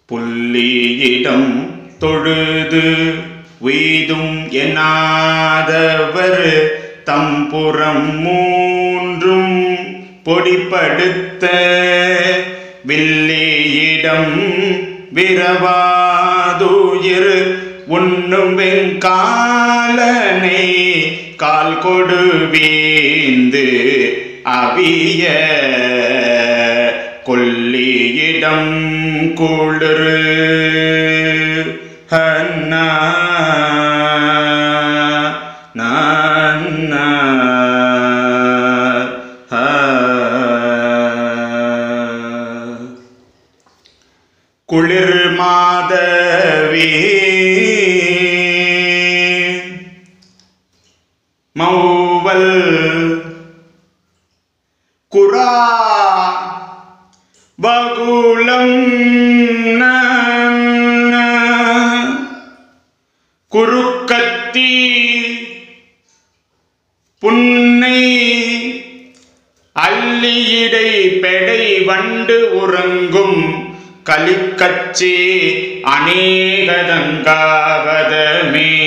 புள்ளியிடம் தொழுது உய்தும் எண்ணாதவர் தம்புறம் மூன்றும் பொடிப்படுத்த வில்லியிடம் விரவாதுயிர் உண்ணும் வெங்காலனை கால் கொடு வீந்து அவிய கொல்லியிடம் குளிர் ஹன்னா நான்னா ஆ. குளிர் மாதவி மௌவல் குரா வகுலம் குறுக்கத்தி புன்னை அள்ளியிடை பெடை வண்டு உறங்கும் கலிக்கச்சி அநேகதங்காவதமே